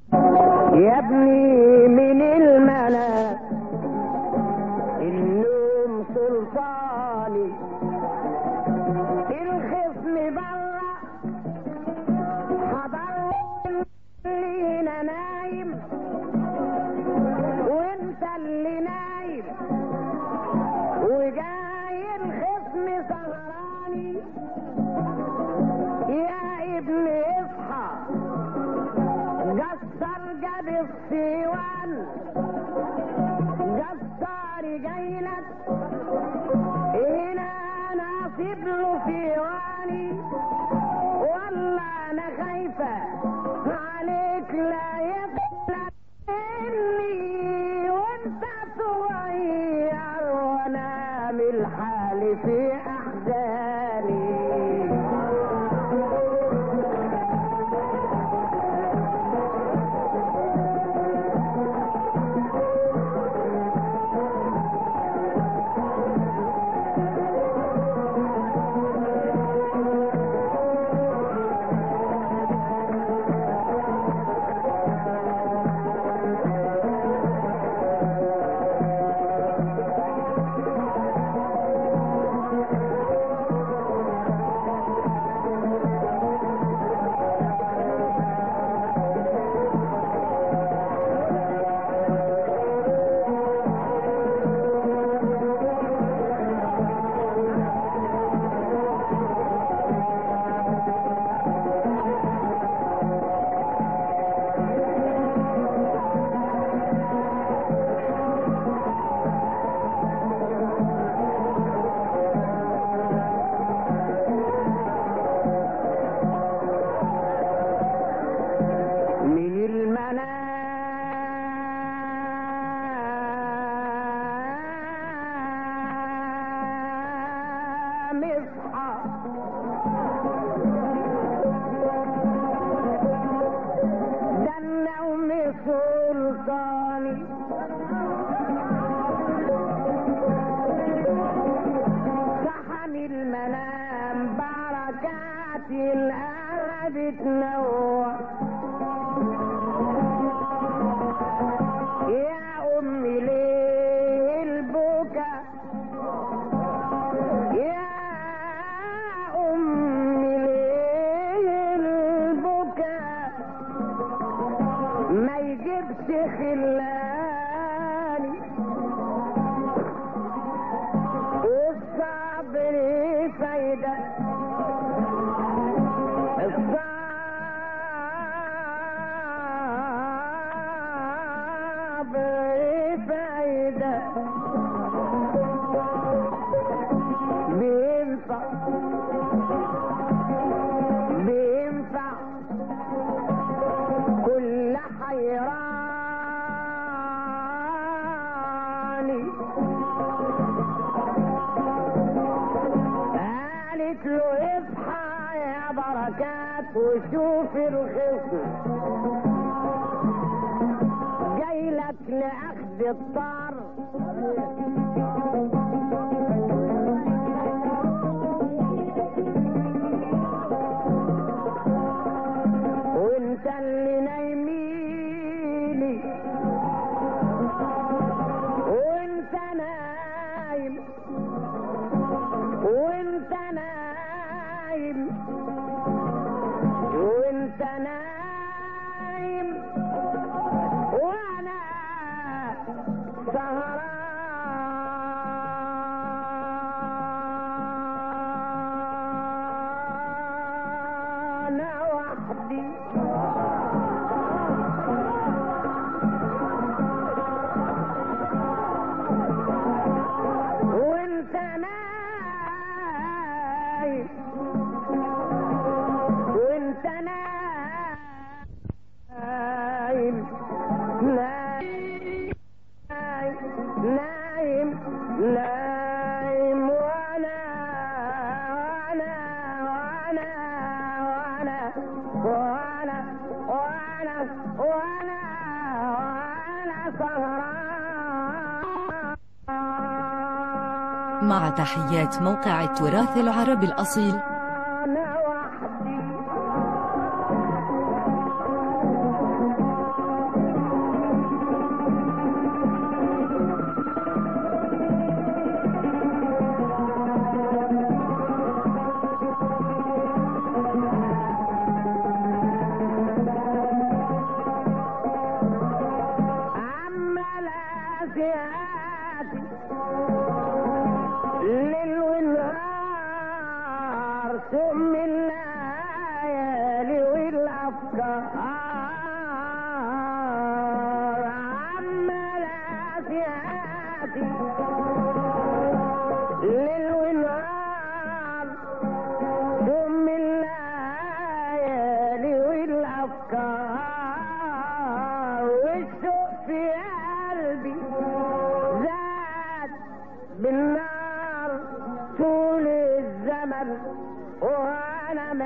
يا ابني من الملا النوم سلطاني الخصم برا حضر لينا نايم وانت اللي نايم وجاي الخصم سهراني يا ابن اصحى جسر جاب السيوان جسار جايلك هنا نصيب له سيواني والله انا خايفة عليك لا يطلع مني وانت صغير وانا من الحال في احزاني من المنام اصحى ده النوم سلطاني صحن المنام بركات القلب تنور يا أمي ليه البكا يا أمي ليه البكا ما يجيبش خلاني والصبر فايدة الصبر فايدة بينفع بينفع كل حيراني قالت له اصحى يا بركات وشوف الخصم جاي لك لاخذ الطار وانت اللي نايميني وانت نايم وانت نايم وانت نايم وانا سهران وحدي وانت نايم وانت نايم نايم نايم نايم وانا وانا وانا وانا وانا وانا وانا وانا سهران مع تحيات موقع التراث العربي الأصيل أنا وحدي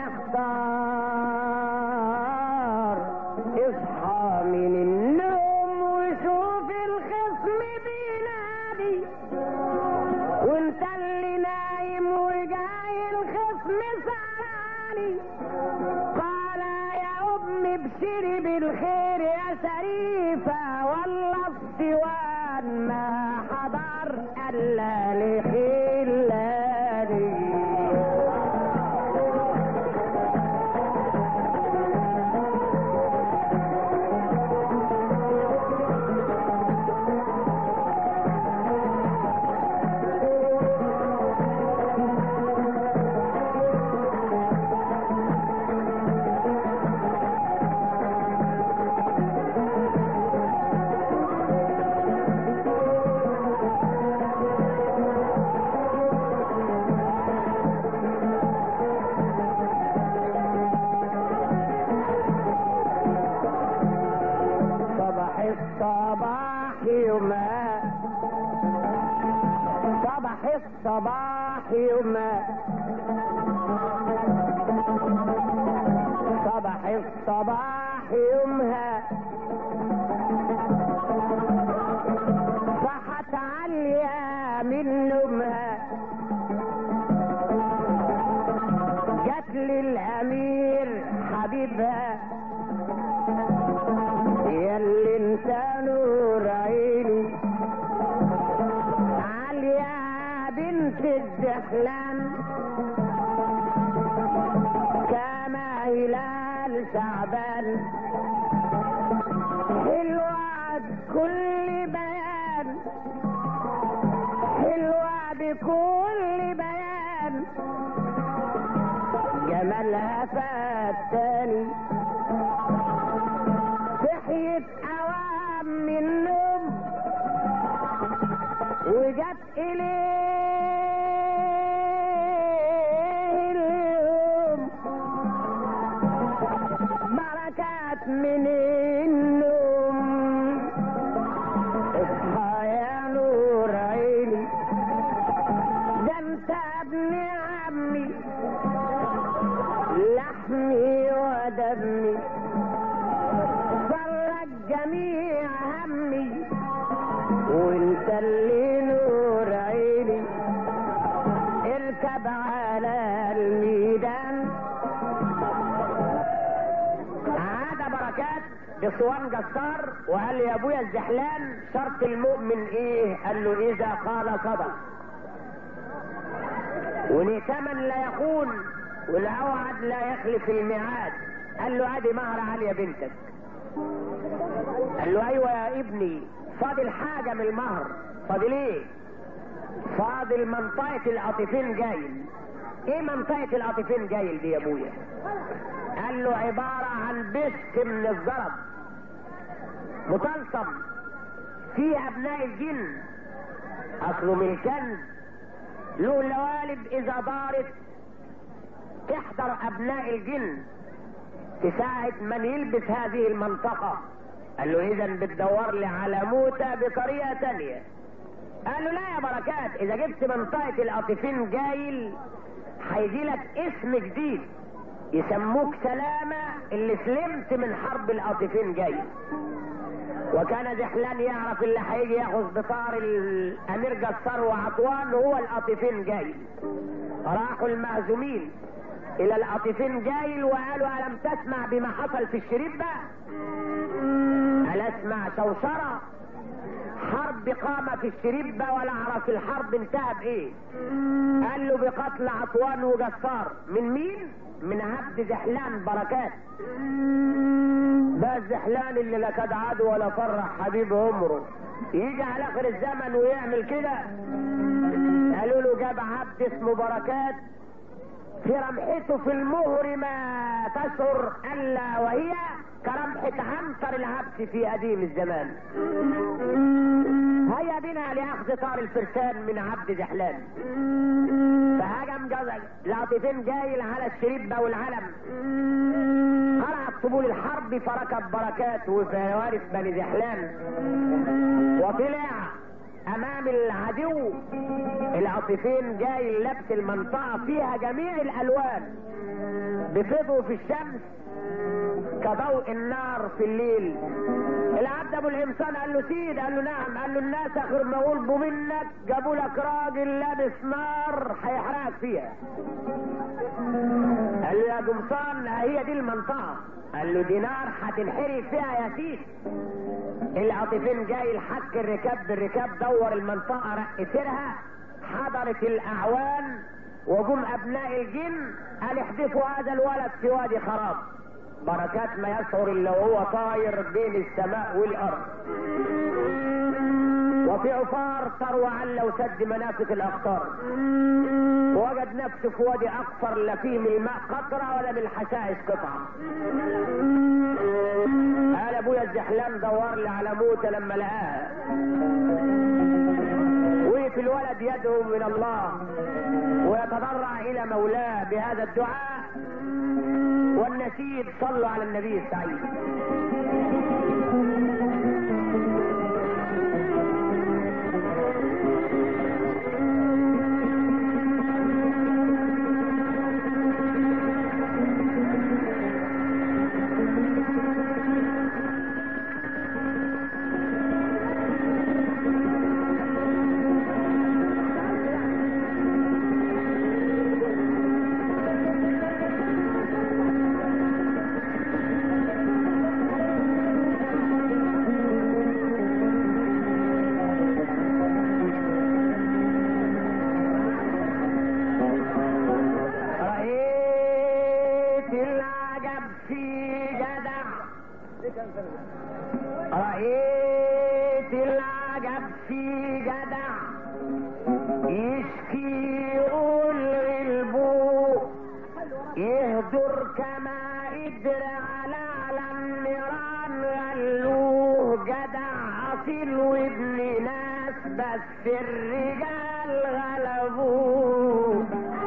اختار اصحى من النوم وشوف الخصم بينادي وانت اللي نايم وجاي الخصم سهراني قال يا ام ابشري بالخير يا شريفة والله السوان ما حضر الا لخلاني صباح الصباح يوما صباح الصباح يوما صباح الصباح يومها صحت عالية من نومها جت للأمير حبيبها ياللي انت نور عيني عالية بنت الدخلان كما هلال شعبان حلوة بكل بيان حلوة بكل بيان جمالها فتاني صحيت اوام من النوم وجت اليه اليوم بركات من النوم اصحى يا نور عيني ده انت ابن عمي لحمي ودمي فرج جميع همي وانت اللي نور عيني اركب على الميدان عاد بركات بصوان جسار وقال لي يا ابويا الزحلان شرط المؤمن ايه قال له اذا قال صدق ولثمن لا يخون والاوعد لا يخلف الميعاد قال له ادي مهر عالية بنتك قال له ايوه يا ابني فاضل حاجة من المهر فاضل ايه فاضل منطقة القطيفين جايل ايه منطقة القطيفين جايل دي يا ابويا قال له عبارة عن بست من الزرب مطلسم فيه ابناء الجن اصله من الكنز له اللوالب اذا دارت تحضر ابناء الجن في ساعة من يلبس هذه المنطقة قال له اذا بتدور لي على موتى بطريقة تانية قال له لا يا بركات اذا جبت منطقة القطيفين جايل هيجي لك اسم جديد يسموك سلامة اللي سلمت من حرب القطيفين جايل وكان زحلان يعرف اللي هيجي ياخذ بطار الامير جسار وعطوان هو القطيفين جايل راحوا المهزومين الى القطيفين جايل وقالوا الم تسمع بما حصل في الشريف بقى هل اسمع شوشرة حرب قام في الشريبة ولا اعرف الحرب انتهى بايه قال له بقتل عطوان وجسار من مين من عبد زحلان بركات ده الزحلان اللي لا كاد عدو ولا فرح حبيب عمره يجي على اخر الزمن ويعمل كده قالوا له جاب عبد اسمه بركات في رمحته في المهر ما تشعر الا وهي كرمحة عنتر العبد في قديم الزمان هيا بنا لاخذ طار الفرسان من عبد زحلان فهجم جزء العاطفين جايل على الشريبة والعلم قرعت طبول الحرب فركب بركات وفوارس بني زحلان وطلع امام العدو العاطفين جاي لبس المنطقة فيها جميع الالوان بتضوء في الشمس كضوء النار في الليل العبد ابو القمصان قال له سيد قال له نعم قال له الناس اخر ما غلبوا منك جابوا لك راجل لابس نار هيحرقك فيها قال له يا قمصان هي دي المنطقه قال له دي نار هتنحرق فيها يا سيد العاطفين جاي الحك الركاب بالركاب دور المنطقه رق سيرها حضرت الاعوان وجم ابناء الجن قال احذفوا هذا الولد في وادي خراب بركات ما يشعر الا وهو طاير بين السماء والارض وفي عفار تروى عل وسد منافذ الاقطار ووجد نفسه في وادي اقصر لا فيه من الماء قطره ولا من الحشائش قطعه قال ابويا الزحلان دور لي على موته لما لقاها وقف الولد يدعو من الله ويتضرع الى مولاه بهذا الدعاء والنشيد صلوا على النبي السعيد رأيت العجب في جدع رأيت العجب في جدع يشكي يقول غلبه يهدر كما قدر على على النيران غلوه جدع اصيل وابن ناس بس الرجال غلبوه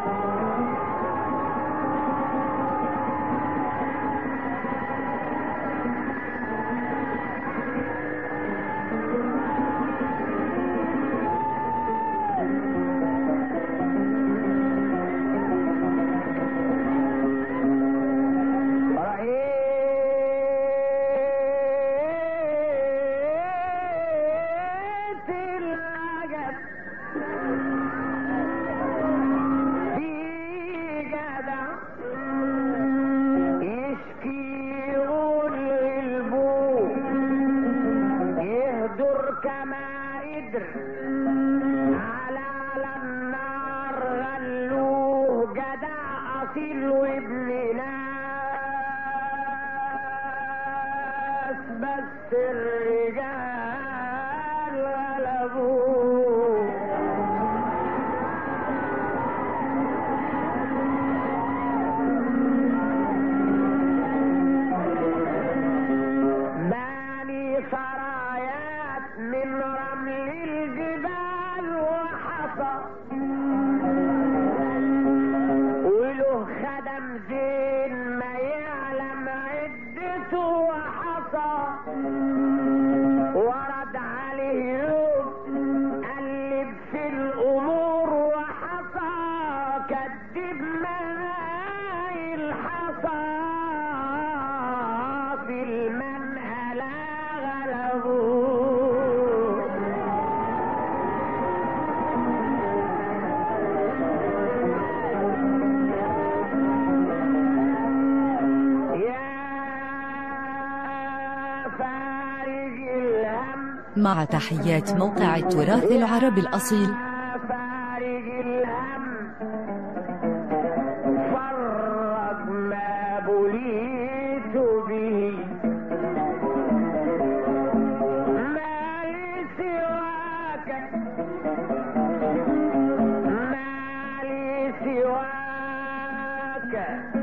رأيت العجب في جدع يشكي يقول غلبه يهدر كما قدر على على النار غلوه جدع اصيل وابن ناس بس الرجال غلبوه باني سرايات من رمل الجبال وحصى وله خدم زين ما يعلم عدته وحصى ورد عليه يوم قلب في الامور وحصى كدب معاي الحصى في المنهلة غلبوه يا فارج الهم مع تحيات موقع التراث العربي الأصيل فارج الهم فرج ما بليت به ما لي سواك ما لي سواك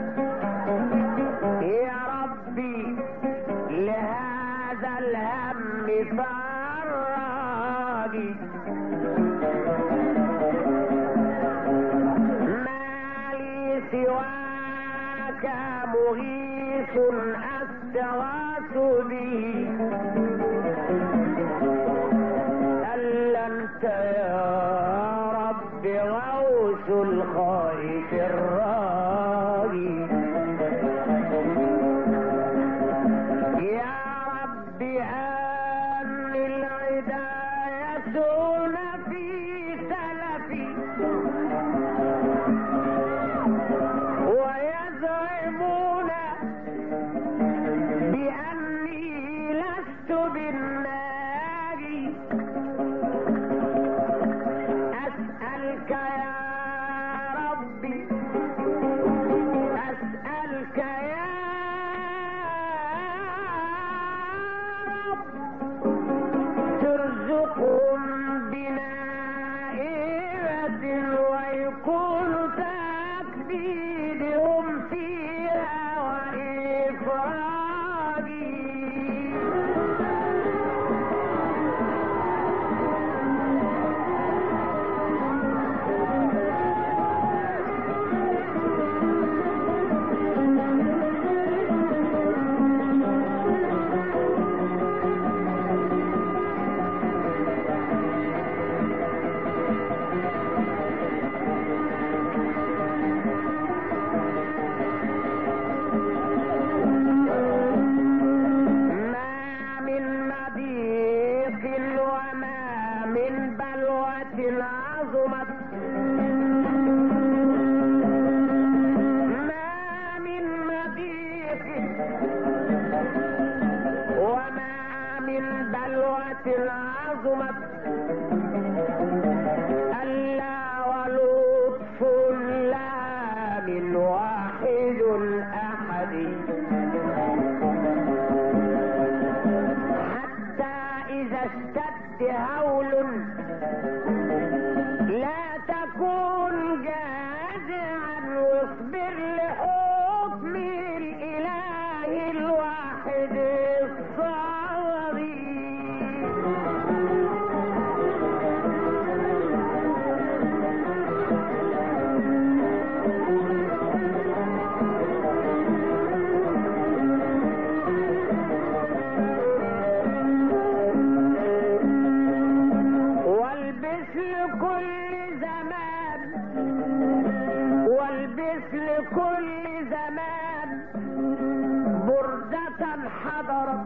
يا ربي لهذا الهم فراجي ما لي سواك مغيث استغاث به الا انت يا رب غوث الخائف الراجي بأن العدا يسون في سلفي ويزعمون بأني لست بالناجي أسألك يا ربي أسألك يا رب ترزقهم بنائبة ويكون تكبيرهم فيها وإفراجي ما من مضيق وما من بلوة عظمت ما من مضيق وما من بلوة عظمت ألا ولطف لا من واحد أحد حتى إذا اشتد هول لا تكون جازعا واصبر لحكم الإله الواحد الصادق والبس لكل زمان والبس لكل زمان بردة حضرت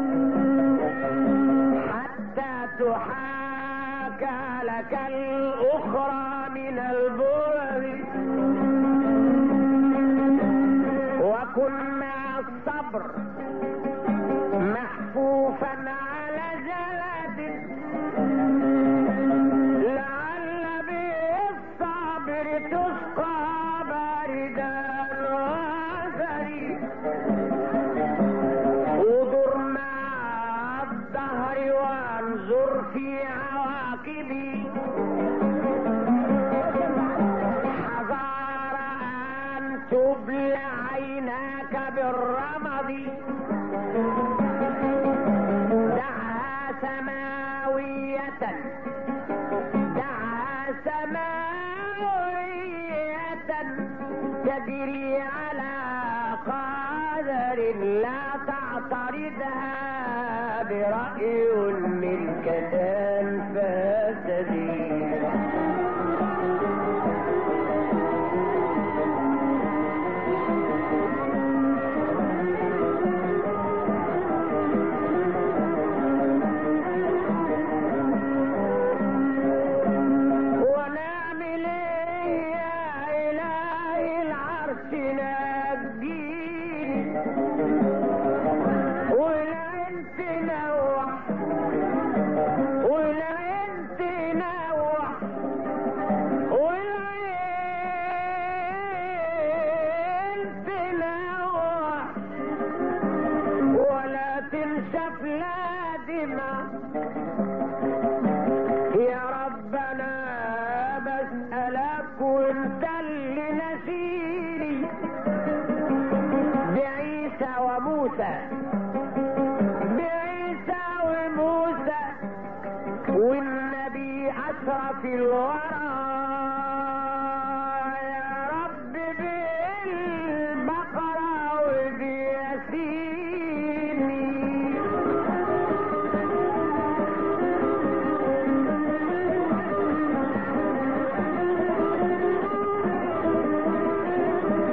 حتى تحاكى لك الأخرى من البرد وكن مع الصبر محفوفا على جلد لعل بالصبر تسقى باردا وزري ودر مع الدهر وانظر في عواقبي حذار ان تبلى عيناك بالرمض دعها سماوية دعها سماوية تجري على قدر لا تعترضها برأي منك تنفسدي ونعمل ايه يا الهي العرش نجيني والعين تنوح والعين تنوح والعين تنوح ولا تنشف لا دمع يا ربنا بسألك وانت اللي نسيني بعيسى وموسى بعيسى وموسى والنبي أشرف الورى يا رب بالبقرة وبياسيني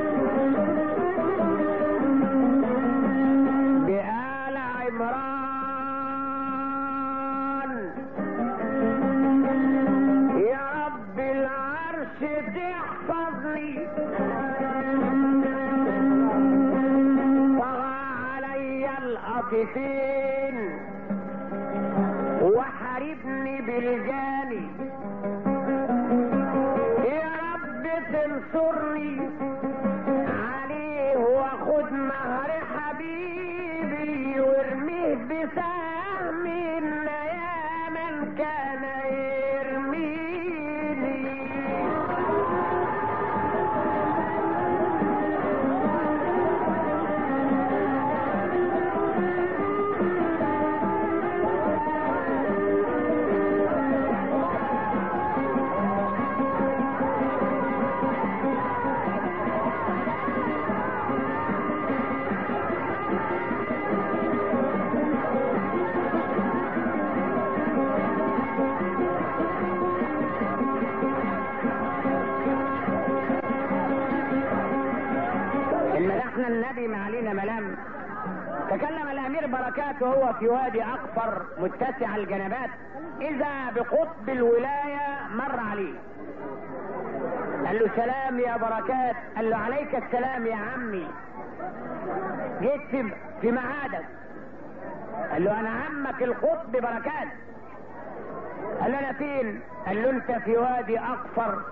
بآل عمران العاطفين وحاربني بالجاني يا رب تنصرني عليه واخد مهر حبيبي وارميه بسهم يا من كان يرميني إن مدحنا النبي ما علينا ملام تكلم الامير بركات وهو في وادي اقفر متسع الجنبات اذا بقطب الولايه مر عليه قال له سلام يا بركات قال له عليك السلام يا عمي جيت في في ميعادك قال له انا عمك القطب بركات قال له انا فين قال له انت في وادي اقفر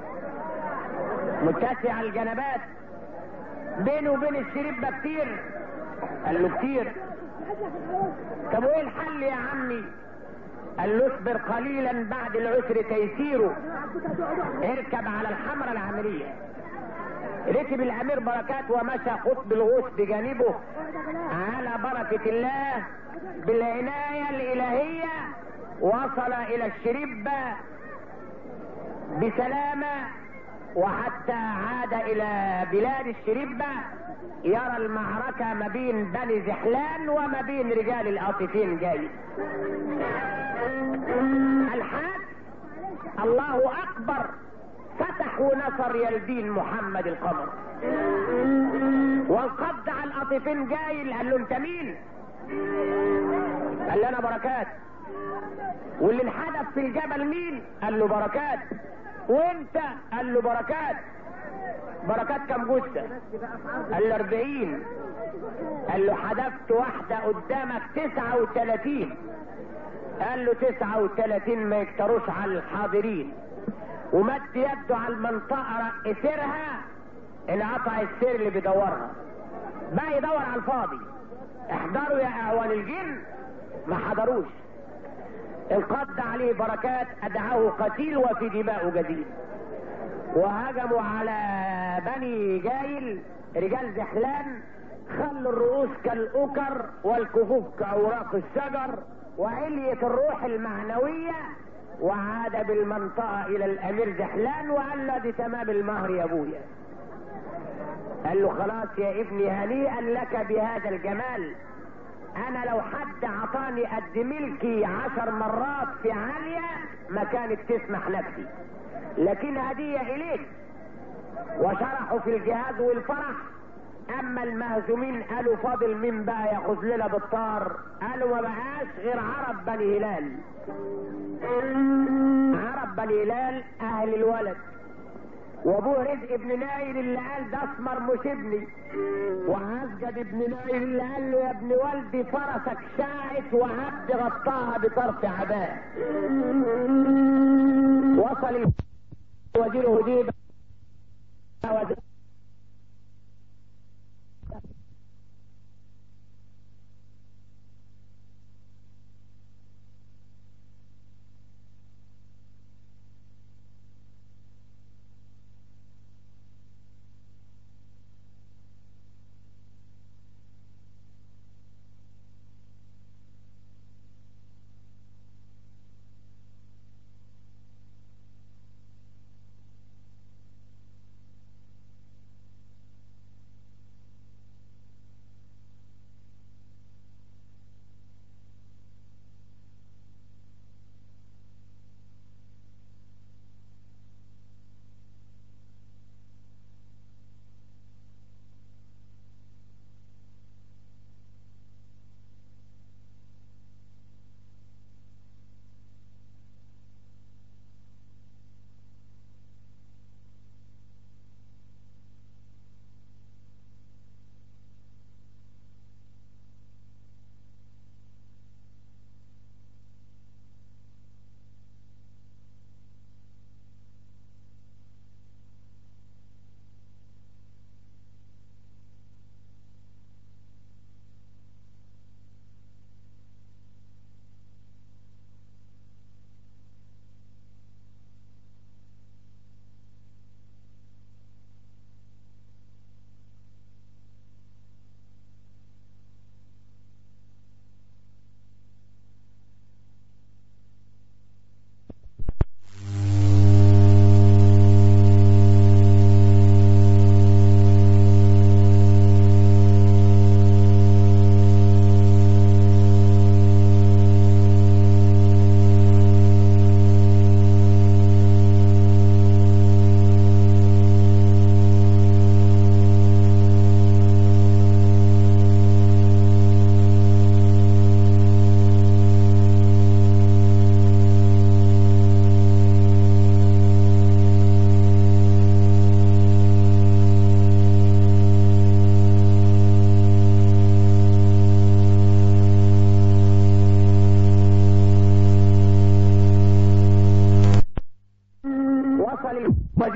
متسع الجنبات بينه وبين الشريب كتير قال له كتير طب وايه الحل يا عمي قال له اصبر قليلا بعد العسر تيسيره اركب على الحمرة العمرية ركب الامير بركات ومشى قطب الغوث بجانبه على بركة الله بالعناية الالهية وصل الى الشريبة بسلامة وحتى عاد الى بلاد الشريبة يرى المعركة ما بين بني زحلان وما بين رجال العاطفين جاي الحاج الله اكبر فتح ونصر يلدين محمد القمر والقبض على القطيفين جاي قال له انت مين قال له انا بركات واللي انحدف في الجبل مين قال له بركات وانت قال له بركات بركات كم جثة قال له اربعين قال له حدفت واحدة قدامك تسعة وثلاثين قال له تسعة وثلاثين ما يكتروش على الحاضرين ومد يده على المنطقة رقسرها انقطع السير اللي بيدورها بقى يدور على الفاضي احضروا يا اعوان الجن ما حضروش انقض عليه بركات ادعاه قتيل وفي دماءه جديد وهجموا على بني جايل رجال زحلان خلوا الرؤوس كالأكر والكفوف كأوراق الشجر وعلية الروح المعنوية وعاد بالمنطقة إلى الأمير زحلان وقال له دي تمام المهر يا أبويا قال له خلاص يا ابني هنيئا لك بهذا الجمال انا لو حد عطاني قد ملكي عشر مرات في عالية ما كانت تسمح نفسي لكن هدية اليك وشرحوا في الجهاد والفرح اما المهزومين قالوا فاضل مين بقى ياخذ لنا بالطار قالوا ما بقاش غير عرب بني هلال عرب بني هلال اهل الولد وابوه رزق ابن نايل اللي قال ده اسمر مش ابني وعزجد ابن نايل اللي قال له يا ابن والدي فرسك شاعت وعبد غطاها بطرف عباء وصل وزير هديبه وزير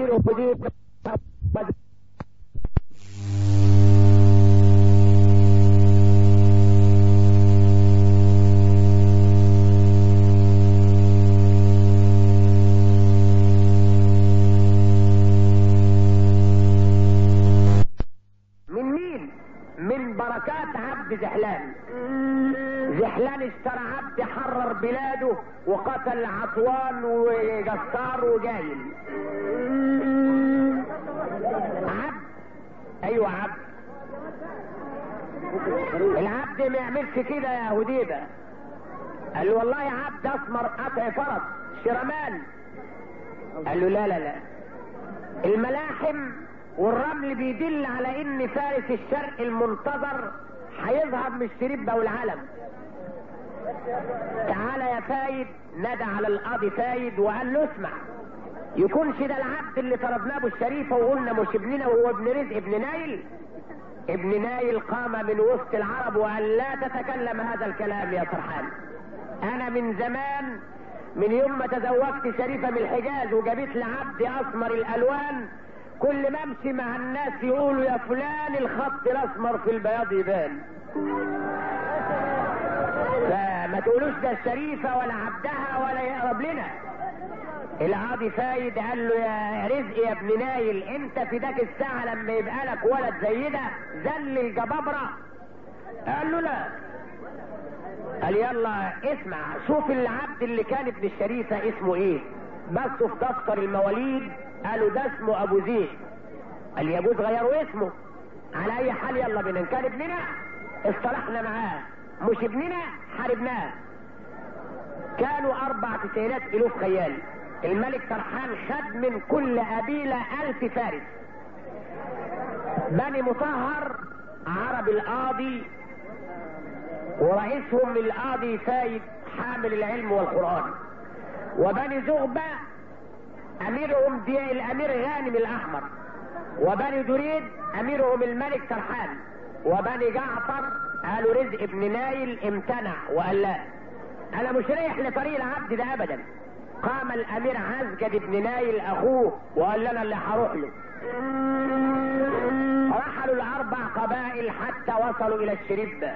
وزير وزير من مين من بركات عبد زحلان زحلان اشترى عبد حرر بلاده وقتل عطوان وجسار وجايل عبد ايوه عبد العبد ما يعملش كده يا هديبه قال له والله عبد اسمر قطع فرس شرمان قال له لا لا لا الملاحم والرمل بيدل على ان فارس الشرق المنتظر هيظهر من الشريبة والعلم تعالى يا فايد نادى على القاضي فايد وقال له اسمع يكونش ده العبد اللي طلبناه ابو الشريفه وقلنا مش ابننا وهو ابن رزق ابن نايل ابن نايل قام من وسط العرب وقال لا تتكلم هذا الكلام يا فرحان انا من زمان من يوم ما تزوجت شريفه من الحجاز وجابت لي عبد اسمر الالوان كل ما امشي مع الناس يقولوا يا فلان الخط الاسمر في البياض يبان فما تقولوش ده الشريفه ولا عبدها ولا يقرب لنا القاضي فايد قال له يا رزق يا ابن نايل انت في ذاك الساعه لما يبقى لك ولد زي ده ذل الجبابره قال له لا قال يلا اسمع شوف العبد اللي كان ابن الشريفه اسمه ايه بس في دفتر المواليد قالوا ده اسمه ابو زيد قال يجوز غيروا اسمه على اي حال يلا بينا ان كان ابننا اصطلحنا معاه مش ابننا حاربناه كانوا اربع تسعينات الوف خيال الملك سرحان خد من كل قبيلة الف فارس بني مطهر عرب القاضي ورئيسهم القاضي فايد حامل العلم والقرآن وبني زغبة اميرهم دي الامير غانم الاحمر وبني دريد اميرهم الملك سرحان وبني جعفر قالوا رزق ابن نايل امتنع وقال لا انا مش رايح لطريق العبد ده ابدا قام الامير عزجد ابن نايل اخوه وقال لنا اللي هروح له رحلوا الاربع قبائل حتى وصلوا الى الشريبة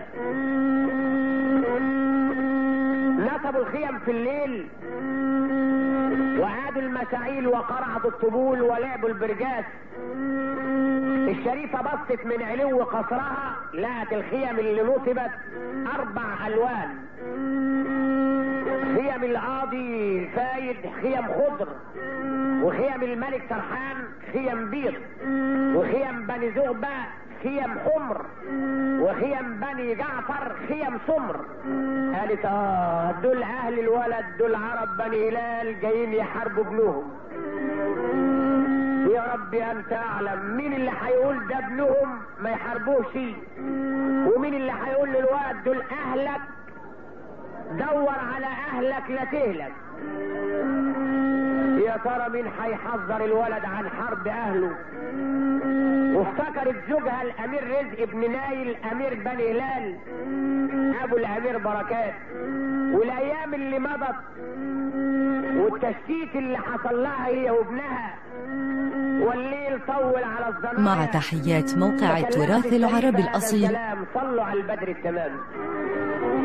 نصبوا الخيم في الليل وعادوا المشاعيل وقرعة الطبول ولعبوا البرجاس الشريفة بصت من علو قصرها لقت الخيم اللي نصبت اربع الوان خيم القاضي فايد خيم خضر وخيم الملك سرحان خيم بيض وخيم بني زغبة خيم حمر وخيم بني جعفر خيم سمر قالت اه دول اهل الولد دول عرب بني هلال جايين يحاربوا ابنهم يا رب انت اعلم مين اللي هيقول ده ابنهم ما يحاربوش ومين اللي هيقول للولد دول اهلك دور على اهلك لا تهلك يا ترى مين هيحذر الولد عن حرب اهله وافتكرت زوجها الامير رزق ابن نايل امير بني هلال ابو الامير بركات والايام اللي مضت والتشتيت اللي حصل لها هي وابنها والليل طول على الظلام مع تحيات موقع التراث العربي الأصيل صلوا على البدر التمام